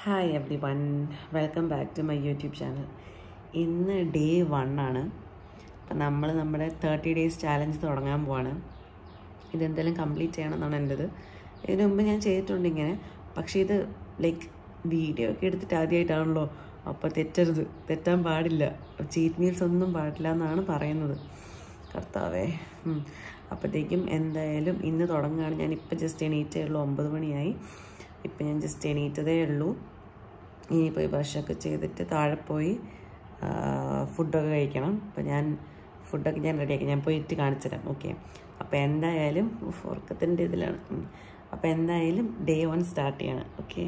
Hi everyone welcome back to my YouTube channel ഇന്ന് day one ആണ് അപ്പം നമ്മൾ നമ്മുടെ തേർട്ടി ഡേയ്സ് ചാലഞ്ച് തുടങ്ങാൻ പോവാണ് ഇതെന്തെങ്കിലും കംപ്ലീറ്റ് ചെയ്യണം എന്നാണ് എൻ്റെത് ഇതിനു മുമ്പ് ഞാൻ ചെയ്തിട്ടുണ്ട് ഇങ്ങനെ പക്ഷേ ഇത് ലൈക്ക് വീഡിയോ ഒക്കെ എടുത്തിട്ട് ആദ്യമായിട്ടാണല്ലോ അപ്പോൾ തെറ്റരുത് തെറ്റാൻ പാടില്ല ചീറ്റ് മീൽസ് ഒന്നും പാടില്ല എന്നാണ് പറയുന്നത് കർത്താവേ ഉം. അപ്പോഴത്തേക്കും എന്തായാലും ഇന്ന് തുടങ്ങുകയാണ് ഞാൻ ഇപ്പം ജസ്റ്റ് എണീറ്റേ ഉള്ളൂ ഒമ്പത് മണിയായി ഇപ്പം ഞാൻ ജസ്റ്റ് എണീറ്റതേ ഉള്ളൂ ഇനി പോയി ബ്രഷൊക്കെ ചെയ്തിട്ട് താഴെ പോയി ആ, ഫുഡൊക്കെ കഴിക്കണം അപ്പം ഞാൻ ഫുഡൊക്കെ ഞാൻ റെഡിയാക്കി ഞാൻ പോയിട്ട് കാണിച്ചു തരാം ഓക്കെ അപ്പോൾ എന്തായാലും ഉഫ്, ഉറക്കത്തിൻ്റെ ഇതിലാണ് ഉം. അപ്പോൾ എന്തായാലും ഡേ വൺ സ്റ്റാർട്ട് ചെയ്യണം ഓക്കെ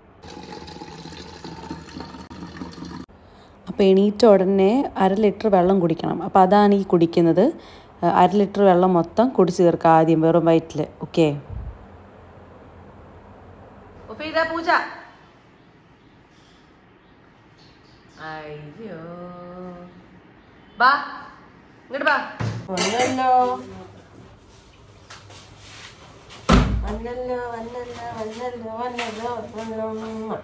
അപ്പോൾ എണീറ്റ ഉടനെ അര ലിറ്റർ വെള്ളം കുടിക്കണം അപ്പോൾ അതാണ് ഈ കുടിക്കുന്നത് ആ, അര ലിറ്റർ വെള്ളം മൊത്തം കുടിച്ച് തീർക്കുക ആദ്യം വെറും വയറ്റിൽ ഓക്കെ പൂജ അയ്യോ ബാ ഇങ്ങോട്ട് ബാ വന്നല്ലോ വന്നല്ലോ വന്നല്ലോ വന്നല്ലോ വന്നല്ലോ വന്നല്ലോ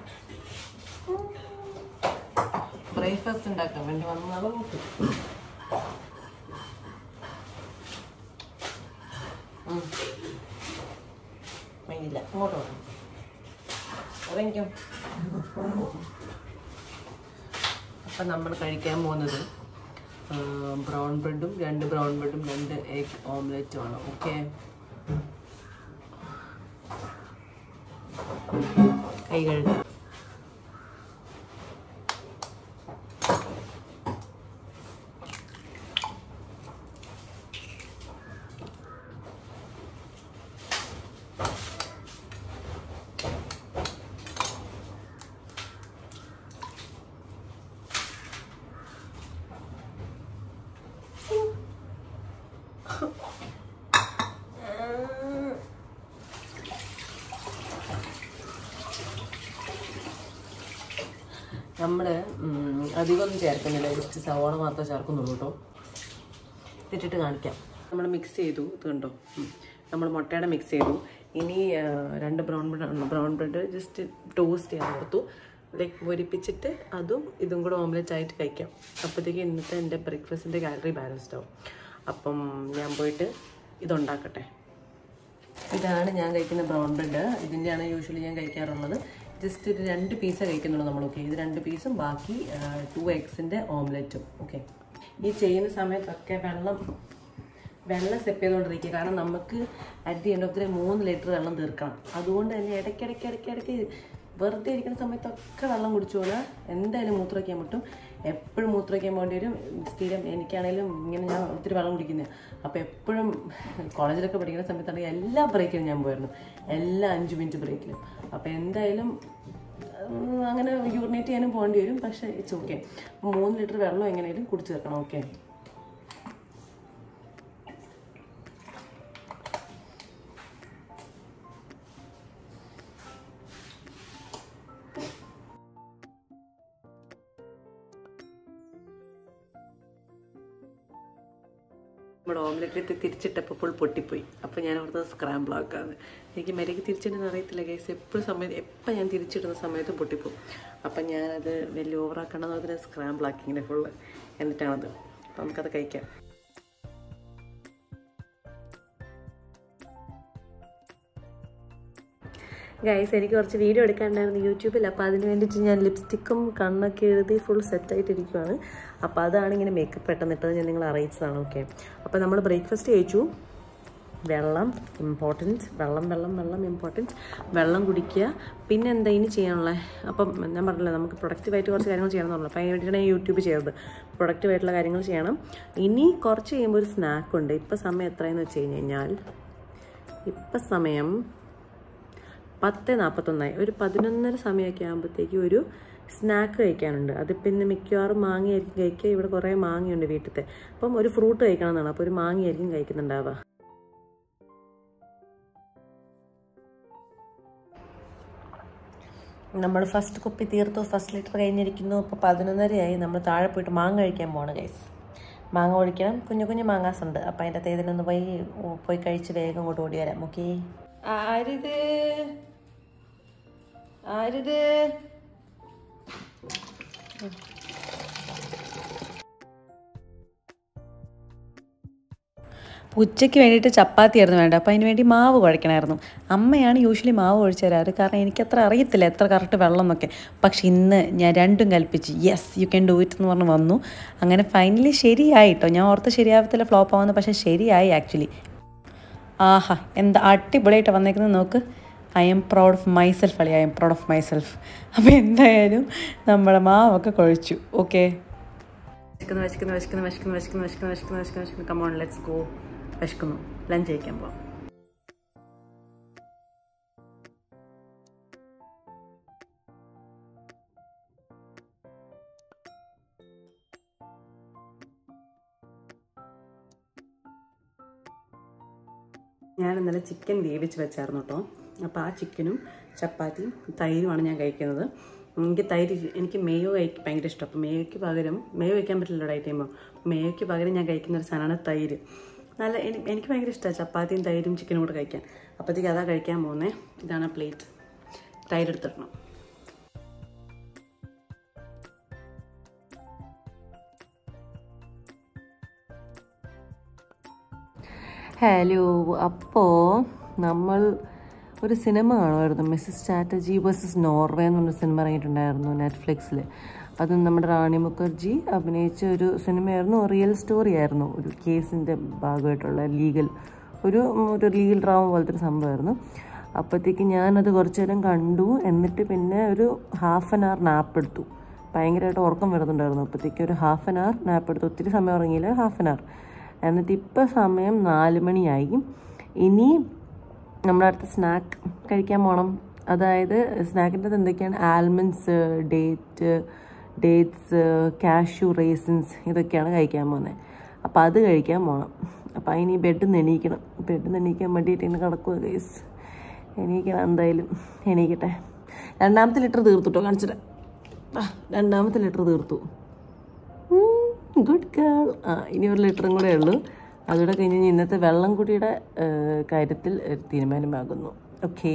ബ്രേക്ക്ഫാസ്റ്റ് ഉണ്ടാക്കാൻ വേണ്ടി വന്നതാണ് നോക്ക് മൈനില്ല അങ്ങോട്ട് വേണം ഇറങ്ങിക്കോ അപ്പം നമ്മൾ കഴിക്കാൻ പോകുന്നത് ബ്രൗൺ ബ്രെഡും രണ്ട് ബ്രൗൺ ബ്രെഡും രണ്ട് എഗ് ഓംലെറ്റും ആണ് ഓക്കെ കൈ കഴുകുക നമ്മൾ അധികമൊന്നും ചേർക്കുന്നില്ല ജസ്റ്റ് സവാള മാത്രമേ ചേർക്കുന്നുള്ളൂ കേട്ടോ ഇട്ടിട്ട് കാണിക്കാം നമ്മൾ മിക്സ് ചെയ്തു ഇത് കണ്ടോ നമ്മൾ മുട്ടയുടെ മിക്സ് ചെയ്തു ഇനി ആ, രണ്ട് brown bread brown bread just toast ചെയ്യാൻ കൊടുത്തു ലൈക്ക് പൊരിപ്പിച്ചിട്ട് അതും ഇതും കൂടെ ഓംലെറ്റ് ആയിട്ട് കഴിക്കാം അപ്പോഴത്തേക്ക് ഇന്നത്തെ എൻ്റെ ബ്രേക്ക്ഫാസ്റ്റിൻ്റെ കാലറി ബാലൻസ്ഡ് ആവും അപ്പം ഞാൻ പോയിട്ട് ഇതുണ്ടാക്കട്ടെ ഇതാണ് ഞാൻ കഴിക്കുന്ന ബ്രൗൺ ബ്രെഡ് ഇതിൻ്റെയാണ് യൂഷ്വലി ഞാൻ കഴിക്കാറുള്ളത് ജസ്റ്റ് ഒരു രണ്ട് പീസേ കഴിക്കുന്നുള്ളൂ നമ്മൾ ഓക്കെ ഇത് രണ്ട് പീസും ബാക്കി ടു എഗ്സിൻ്റെ ഓംലെറ്റും ഓക്കെ ഈ ചെയ്യുന്ന സമയത്തൊക്കെ വെള്ളം വെള്ളം സ്റ്റെപ്പ് ചെയ്തുകൊണ്ടിരിക്കുക കാരണം നമുക്ക് at the end of the മൂന്ന് ലിറ്റർ വെള്ളം തീർക്കണം അതുകൊണ്ട് തന്നെ ഇടയ്ക്കിടയ്ക്ക് ഇടയ്ക്ക് ഇടയ്ക്ക് വെറുതെ ഇരിക്കുന്ന സമയത്തൊക്കെ വെള്ളം കുടിച്ചോളാം എന്തായാലും മൂത്രമൊഴിക്കാൻ പറ്റും എപ്പോഴും മൂത്രമൊഴിക്കാൻ പോകേണ്ടി വരും സ്ഥിരം എനിക്കാണെങ്കിലും ഇങ്ങനെ ഞാൻ ഒത്തിരി വെള്ളം കുടിക്കുന്നത് അപ്പോൾ എപ്പോഴും കോളേജിലൊക്കെ പഠിക്കുന്ന സമയത്താണെങ്കിൽ എല്ലാ ബ്രേക്കിലും ഞാൻ പോയിരുന്നു എല്ലാ അഞ്ച് മിനിറ്റ് ബ്രേക്കിലും അപ്പോൾ എന്തായാലും ഉം, അങ്ങനെ യൂറിനേറ്റ് ചെയ്യാനും പോകേണ്ടി വരും പക്ഷേ ഇറ്റ്സ് ഓക്കെ മൂന്ന് ലിറ്റർ വെള്ളം എങ്ങനെയും കുടിച്ചു തീർക്കണം ഓക്കെ നമ്മുടെ ഓംലെറ്റ് തിരിച്ചിട്ടപ്പോൾ ഫുൾ പൊട്ടിപ്പോയി അപ്പോൾ ഞാൻ അവിടുത്തെ സ്ക്രാമ്പിൾ ആക്കാന്ന് എനിക്ക് മര്യാദയ്ക്ക് തിരിച്ചിടുന്ന അറിയത്തില്ല കേസ് എപ്പോഴും സമയത്ത് എപ്പോൾ ഞാൻ തിരിച്ചിടുന്ന സമയത്തും പൊട്ടിപ്പോവും അപ്പം ഞാനത് വലിയ ഓവറാക്കണമെന്ന് അതിനെ സ്ക്രാമ്പിൾ ആക്കി ഇങ്ങനെ ഫുള്ള് എന്നിട്ടാണത് അപ്പം നമുക്കത് കഴിക്കാം ഗൈസ് എനിക്ക് കുറച്ച് വീഡിയോ എടുക്കാനുണ്ടായിരുന്നു യൂട്യൂബിൽ അപ്പോൾ അതിന് വേണ്ടിയിട്ട് ഞാൻ ലിപ്സ്റ്റിക്കും കണ്ണൊക്കെ എഴുതി ഫുൾ സെറ്റായിട്ടിരിക്കുവാണ് അപ്പോൾ അതാണ് ഇങ്ങനെ മേക്കപ്പ് പെട്ടെന്നിട്ടത് ഞാൻ നിങ്ങളെ അറിയിച്ചതാണ് ഓക്കെ അപ്പോൾ നമ്മൾ ബ്രേക്ക്ഫാസ്റ്റ് കഴിച്ചു വെള്ളം ഇമ്പോർട്ടൻറ്റ് വെള്ളം വെള്ളം വെള്ളം ഇമ്പോർട്ടൻറ്റ് വെള്ളം കുടിക്കുക പിന്നെ എന്താ ഇനി ചെയ്യാനുള്ളത് അപ്പം ഞാൻ പറഞ്ഞില്ല നമുക്ക് പ്രൊഡക്റ്റീവായിട്ട് കുറച്ച് കാര്യങ്ങൾ ചെയ്യണമെന്നുള്ളൂ അപ്പോൾ അതിന് വേണ്ടിയിട്ടാണ് ഞാൻ യൂട്യൂബ് ചെയ്തത് പ്രൊഡക്റ്റീവായിട്ടുള്ള കാര്യങ്ങൾ ചെയ്യണം ഇനി കുറച്ച് കഴിയുമ്പോൾ ഒരു സ്നാക്കുണ്ട് ഇപ്പം സമയം എത്രയെന്ന് വെച്ച് കഴിഞ്ഞ് കഴിഞ്ഞാൽ ഇപ്പം സമയം പത്ത് നാൽപ്പത്തൊന്നായി ഒരു പതിനൊന്നര സമയമൊക്കെ ആകുമ്പോഴത്തേക്ക് ഒരു സ്നാക്ക് കഴിക്കാനുണ്ട് അത് പിന്നെ മിക്കവാറും മാങ്ങയായിരിക്കും കഴിക്കുക ഇവിടെ കുറേ മാങ്ങയുണ്ട് വീട്ടിലത്തെ അപ്പം ഒരു ഫ്രൂട്ട് കഴിക്കണം എന്നാണ് അപ്പോൾ ഒരു മാങ്ങയായിരിക്കും കഴിക്കുന്നുണ്ടാവുക നമ്മൾ ഫസ്റ്റ് കുപ്പി തീർത്തു ഫസ്റ്റ് ലിറ്റർ കഴിഞ്ഞിരിക്കുന്നു ഇപ്പോൾ പതിനൊന്നരയായി നമ്മൾ താഴെ പോയിട്ട് മാങ്ങ കഴിക്കാൻ പോവാണ് ഗൈസ് മാങ്ങ ഒഴിക്കണം കുഞ്ഞു കുഞ്ഞു മാങ്ങാസ് ഉണ്ട് അപ്പം അതിൻ്റെ തേതിലൊന്ന് പോയി പോയി കഴിച്ച് വേഗം ഇങ്ങോട്ട് ഓടി വരാം ഓക്കെ ആരിത് ആരിത് ഉച്ചയ്ക്ക് വേണ്ടിയിട്ട് ചപ്പാത്തി ആയിരുന്നു വേണ്ട അപ്പോൾ അതിന് വേണ്ടി മാവ് കുഴക്കണമായിരുന്നു അമ്മയാണ് യൂഷ്വലി മാവ് ഒഴിച്ചു തരാറ് കാരണം എനിക്കത്ര അറിയത്തില്ല എത്ര കറക്റ്റ് വെള്ളം എന്നൊക്കെ പക്ഷെ ഇന്ന് ഞാൻ രണ്ടും കൽപ്പിച്ച് yes you can do it എന്ന് പറഞ്ഞ് വന്നു അങ്ങനെ ഫൈനലി ശരിയായി കേട്ടോ ഞാൻ ഓർത്ത് ശരിയാവത്തില്ല ഫ്ലോപ്പ് ആവുന്നു പക്ഷേ ശരിയായി ആക്ച്വലി ആഹാ എന്താ അടിപൊളിയായിട്ട് വന്നേക്കുന്നത് നോക്ക് I'm proud of myself അളി I'm proud of myself അപ്പോൾ എന്തായാലും നമ്മുടെ മാവൊക്കെ കുഴച്ചു ഓക്കെ വിശക്കുന്നു വിശക്കുന്നു വിശക്കുന്നു വിശക്കുന്നു വിശക്കുന്നു വിശക്കുന്നു വിശക്കുന്നു വിശക്കുന്നു വിശക്കുന്നു കമോൺ ലെറ്റ്സ് ഗോ വിശക്കുന്നു ലഞ്ച് കഴിക്കാൻ പോവാം ഞാൻ ഇന്നലെ ചിക്കൻ വേവിച്ച് വെച്ചായിരുന്നു കേട്ടോ അപ്പോൾ ആ ചിക്കനും ചപ്പാത്തിയും തൈരുമാണ് ഞാൻ കഴിക്കുന്നത് എനിക്ക് തൈര് എനിക്ക് മേയോ കഴിക്കാൻ ഭയങ്കര ഇഷ്ടം അപ്പോൾ മേയോയ്ക്ക് പകരം മേയോ കഴിക്കാൻ പറ്റില്ലല്ലോ ഡയറ്റ് ചെയ്യുമ്പോൾ മേയോയ്ക്ക് പകരം ഞാൻ കഴിക്കുന്ന ഒരു സാധനമാണ് തൈര് നല്ല എനി- എനിക്ക് ഭയങ്കര ഇഷ്ടമാണ് ചപ്പാത്തിയും തൈരും ചിക്കനും കൂടെ കഴിക്കാൻ അപ്പോഴത്തേക്ക് അതാ കഴിക്കാൻ പോകുന്നത് ഇതാണ് പ്ലേറ്റ് തൈര് എടുത്തിടണം ഹലോ അപ്പോൾ നമ്മൾ ഒരു സിനിമ കാണുമായിരുന്നു മിസ്സസ് ചാറ്റർജി വേഴ്സസ് നോർവേ എന്നൊരു സിനിമ ഇറങ്ങിയിട്ടുണ്ടായിരുന്നു നെറ്റ്ഫ്ലിക്സിൽ അത് നമ്മുടെ റാണി മുഖർജി അഭിനയിച്ച ഒരു സിനിമയായിരുന്നു റിയൽ സ്റ്റോറി ആയിരുന്നു ഒരു കേസിൻ്റെ ഭാഗമായിട്ടുള്ള ലീഗൽ ഒരു ഒരു ലീഗൽ ഡ്രാമ പോലത്തെ ഒരു സംഭവമായിരുന്നു അപ്പോഴത്തേക്ക് ഞാനത് കുറച്ച് നേരം കണ്ടു എന്നിട്ട് പിന്നെ ഒരു ഹാഫ് ആൻ അവർ നാപ്പ് എടുത്തു ഭയങ്കരമായിട്ട് ഉറക്കം വരുന്നുണ്ടായിരുന്നു അപ്പോഴത്തേക്ക് ഒരു ഹാഫ് ആൻ അവർ നാപ്പ് എടുത്തു ഒത്തിരി സമയം ഉറങ്ങിയില്ല ഹാഫ് ആൻ അവർ എന്നിട്ട് ഇപ്പോൾ സമയം നാല് മണിയായി ഇനി നമ്മുടെ അടുത്ത സ്നാക്ക് കഴിക്കാൻ പോകണം അതായത് സ്നാക്കിൻ്റെ എന്തൊക്കെയാണ് almonds date dates cashew raisins ഇതൊക്കെയാണ് കഴിക്കാൻ പോകുന്നത് അപ്പോൾ അത് കഴിക്കാൻ പോകണം അപ്പോൾ അതിന് ബെഡിൽ നിന്ന് എണീക്കണം ബെഡിൽ നിന്ന് എണീക്കാൻ വേണ്ടിയിട്ട് ഇങ്ങനെ കിടക്കുക ഗൈസ് എണീക്കണം എന്തായാലും എണീക്കട്ടെ രണ്ടാമത്തെ ലിറ്റർ തീർത്തുട്ടോ കാണിച്ചിട്ട് രണ്ടാമത്തെ ലിറ്റർ തീർത്തു ഗുഡ് ഗേൾ ആ ഇനി ഒരു ലിറ്ററും കൂടെ ഉള്ളൂ അതുകൂടെ കഴിഞ്ഞ് കഴിഞ്ഞ് ഇന്നത്തെ വെള്ളം കുടിയുടെ ഏഹ്, കാര്യത്തിൽ ഒരു തീരുമാനമാകുന്നു ഓക്കേ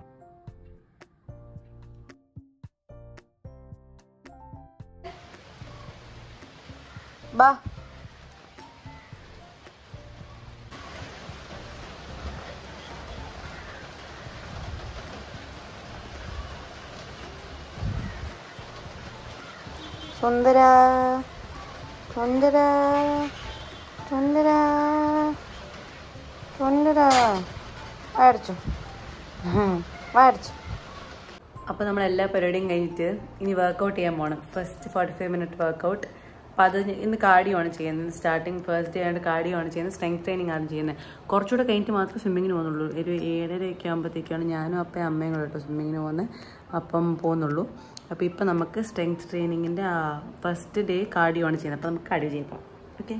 ബാ സുന്ദര സുന്ദര സുന്ദര സുന്ദര വാടിച്ചു വാടിച്ചു അപ്പോൾ നമ്മൾ എല്ലാ പരിപാടിയും കഴിഞ്ഞിട്ട് ഇനി വർക്കൗട്ട് ചെയ്യാൻ പോകണം first forty five minute workout അപ്പോൾ അത് ഇന്ന് കാർഡിയോ ആണ് ചെയ്യുന്നത് സ്റ്റാർട്ടിങ് ഫസ്റ്റ് ഡേ ആയിട്ട് കാർഡിയോ ആണ് ചെയ്യുന്നത് സ്ട്രെങ്ത് ട്രെയിനിങ് ആണ് ചെയ്യുന്നത് കുറച്ചുകൂടെ കഴിഞ്ഞിട്ട് മാത്രമേ സ്വിമ്മിങ്ങിന് പോകുന്നുള്ളൂ ഒരു ഏഴരയൊക്കെ ആകുമ്പോഴത്തേക്കാണ് ഞാനും അപ്പയും അമ്മയും കൂടെ കേട്ടോ സ്വിമ്മിങ്ങിന് പോകുന്നത് അപ്പം പോകുന്നുള്ളൂ അപ്പോൾ ഇപ്പം നമുക്ക് സ്ട്രെങ്ത് ട്രെയിനിങ്ങിൻ്റെ ഫസ്റ്റ് ഡേ കാർഡിയോ ആണ് ചെയ്യുന്നത് അപ്പോൾ നമുക്ക് കാർഡിയോ ചെയ്യാൻ പോകാം ഓക്കെ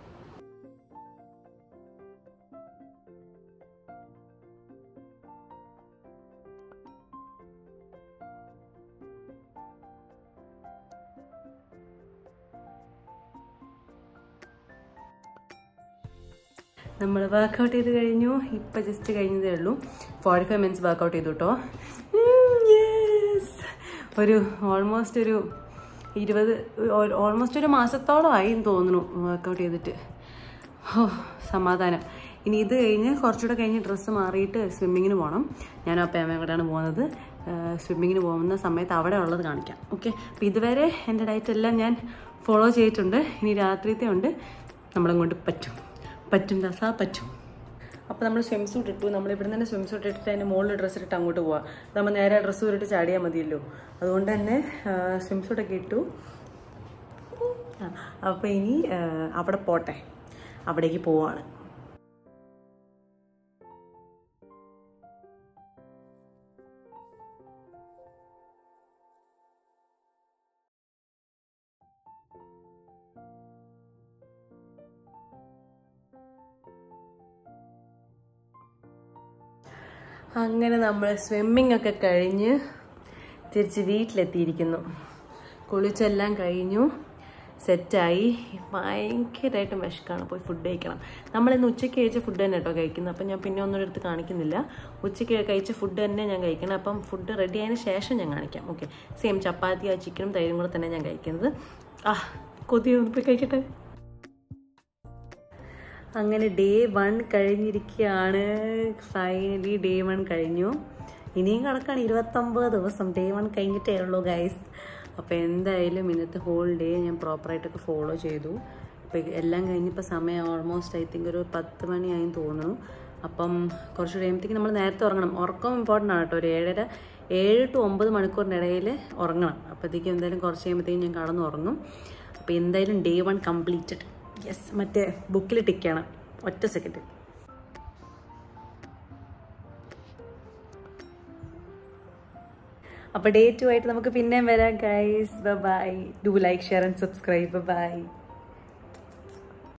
നമ്മൾ വർക്കൗട്ട് ചെയ്ത് കഴിഞ്ഞു ഇപ്പം ജസ്റ്റ് കഴിഞ്ഞതേ ഉള്ളൂ ഫോർട്ടി ഫൈവ് മിനിറ്റ്സ് വർക്കൗട്ട് ചെയ്തു കേട്ടോ ഒരു ഓൾമോസ്റ്റ് ഒരു ഇരുപത് ഓൾമോസ്റ്റ് ഒരു മാസത്തോളം ആയി എന്ന് തോന്നുന്നു വർക്കൗട്ട് ചെയ്തിട്ട് ഓ സമാധാനം ഇനി ഇത് കഴിഞ്ഞ് കുറച്ചുകൂടെ കഴിഞ്ഞ് ഡ്രസ്സ് മാറിയിട്ട് സ്വിമ്മിങ്ങിന് പോകണം ഞാനും അപ്പം അമ്മയും കൂടെയാണ് പോകുന്നത് സ്വിമ്മിങ്ങിന് പോകുന്ന സമയത്ത് അവിടെ ഉള്ളത് കാണിക്കാം ഓക്കെ അപ്പം ഇതുവരെ എൻ്റെ ഡയറ്റ് എല്ലാം ഞാൻ ഫോളോ ചെയ്തിട്ടുണ്ട് ഇനി രാത്രിയത്തെ ഉണ്ട് നമ്മളെ കൊണ്ട് പറ്റും പറ്റും ദസാ പറ്റും അപ്പോൾ നമ്മൾ സ്വിം സൂട്ട് ഇട്ടു നമ്മൾ ഇവിടെ തന്നെ സ്വിം സൂട്ട് ഇട്ടിട്ട് അതിൻ്റെ മുകളിൽ ഡ്രസ്സ് ഇട്ടിട്ട് അങ്ങോട്ട് പോവാം നമ്മൾ നേരെ ഡ്രസ്സ് ഊരിട്ട് ചാടിയാൽ മതിയല്ലോ അതുകൊണ്ട് തന്നെ സ്വിം സൂട്ടൊക്കെ ഇട്ടു അപ്പോൾ ഇനി ആ, അവിടെ പോട്ടെ അവിടേക്ക് പോവാണ് അങ്ങനെ നമ്മൾ സ്വിമ്മിംഗ് ഒക്കെ കഴിഞ്ഞ് തിരിച്ച് വീട്ടിലെത്തിയിരിക്കുന്നു കുളിച്ചെല്ലാം കഴിഞ്ഞു സെറ്റായി ഭയങ്കരമായിട്ട് വിശക്കാണ് പോയി ഫുഡ് കഴിക്കണം നമ്മളിന്ന് ഉച്ചയ്ക്ക് കഴിച്ച ഫുഡ് തന്നെ കേട്ടോ കഴിക്കുന്നത് അപ്പം ഞാൻ പിന്നെ ഒന്നും എടുത്ത് കാണിക്കുന്നില്ല ഉച്ചയ്ക്ക് കഴിച്ച ഫുഡ് തന്നെ ഞാൻ കഴിക്കണം അപ്പം ഫുഡ് റെഡി ആയതിനു ശേഷം ഞാൻ കാണിക്കാം ഓക്കെ സെയിം ചപ്പാത്തി ആ ചിക്കനും തൈരും കൂടെ തന്നെ ഞാൻ കഴിക്കുന്നത് ആ കൊതി ഒന്ന് പോയി കഴിക്കട്ടെ അങ്ങനെ ഡേ വൺ കഴിഞ്ഞിരിക്കുകയാണ് ഫൈനലി ഡേ വൺ കഴിഞ്ഞു ഇനിയും കിടക്കാണ് ഇരുപത്തൊമ്പത് ദിവസം ഡേ വൺ കഴിഞ്ഞിട്ടേ ഉള്ളൂ ഗൈസ് അപ്പോൾ എന്തായാലും ഇന്നത്തെ ഹോൾ ഡേ ഞാൻ പ്രോപ്പറായിട്ടൊക്കെ ഫോളോ ചെയ്തു അപ്പോൾ എല്ലാം കഴിഞ്ഞിപ്പോൾ സമയം ഓൾമോസ്റ്റ് ഐ തിങ്ക് ഒരു പത്ത് മണിയായി തോന്നുന്നു അപ്പം കുറച്ച് കഴിയുമ്പോഴത്തേക്ക് നമ്മൾ നേരത്തെ ഉറങ്ങണം ഉറക്കം ഇമ്പോർട്ടൻ്റ് ആണ് കേട്ടോ ഒരു ഏഴര ഏഴ് ടു ഒമ്പത് മണിക്കൂറിൻ്റെ ഇടയിൽ ഉറങ്ങണം അപ്പോഴത്തേക്കും എന്തായാലും കുറച്ച് കഴിയുമ്പോഴത്തേക്കും ഞാൻ കടന്ന് ഉറങ്ങും അപ്പോൾ എന്തായാലും ഡേ വൺ കംപ്ലീറ്റഡ് യെസ് മറ്റേ ബുക്കിൽ ടിക്ക് ചെയ്യണം ഒറ്റ സെക്കൻഡ് അപ്പോൾ ഡേ ടു ആയിട്ട് നമുക്ക് പിന്നെയും വരാം guys bye do like share and subscribe by